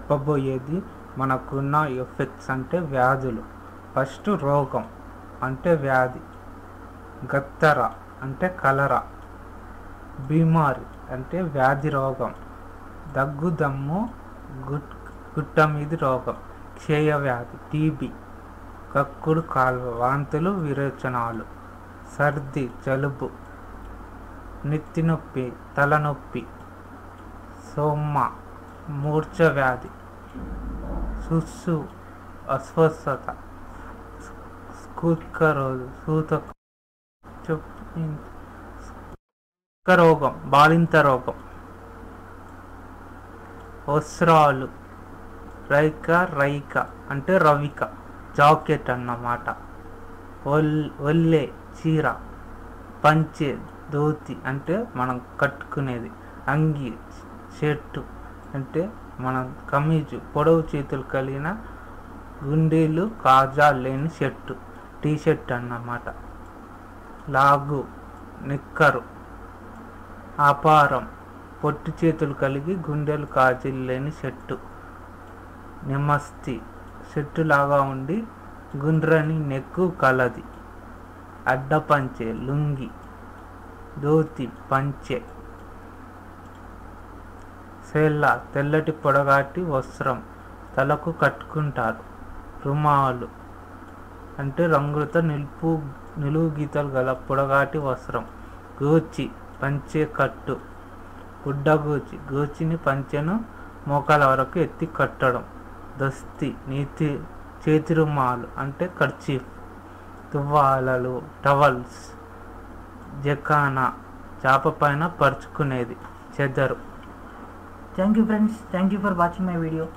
చెప్పబోయేది మనకున్న ఎఫెక్ట్స్ అంటే వ్యాధులు ఫస్ట్ రోగం అంటే వ్యాధి గత్తర అంటే కలరా బీమారి అంటే వ్యాధి రోగం దగ్గు దమ్ము గుట్ గుట్ట మీది రోగం క్షయ వ్యాధి టీబీ కక్కుడు కాలువ వాంతులు విరేచనాలు సర్ది జలుబు నెత్తి నొప్పి తలనొప్పి సోమ్మ మూర్ఛ వ్యాధి సుస్సు అస్వస్థత స్కూత్క రోజు సూతక రోగం బాలింత రోగం వస్త్రాలు రైక రైక అంటే రవిక జాకెట్ అన్నమాట ఒల్ ఒల్లే చీర పంచె ధోతి అంటే మనం కట్టుకునేది అంగి షర్టు అంటే మనం కమీజు పొడవు చేతులు కలిగిన గుండీలు కాజా లేని షర్టు టీ షర్ట్ అన్నమాట లాగు నిక్కరు ఆపారం పొట్టి చేతులు కలిగి గుండెలు కాజీలు లేని షర్టు నిమస్తి షర్టు లాగా ఉండి గుండ్రని నెక్కు కలది అడ్డ పంచె లుంగి ధోతి పంచె సేల్ల తెల్లటి పొడగాటి వస్త్రం తలకు కట్టుకుంటారు రుమాలు అంటే రంగులతో నిలుపు నిలువు గీతలు గల పొడగాటి వస్త్రం గోచి పంచె కట్టు గుడ్డగోచి గోచిని పంచెను మోకాల వరకు ఎత్తి కట్టడం దస్తి నీతి చేతి రుమాలు అంటే కర్చీఫ్ తువ్వాలలు టవల్స్ జకానా చాప పైన పరుచుకునేది చెదరు thank you friends thank you for watching my video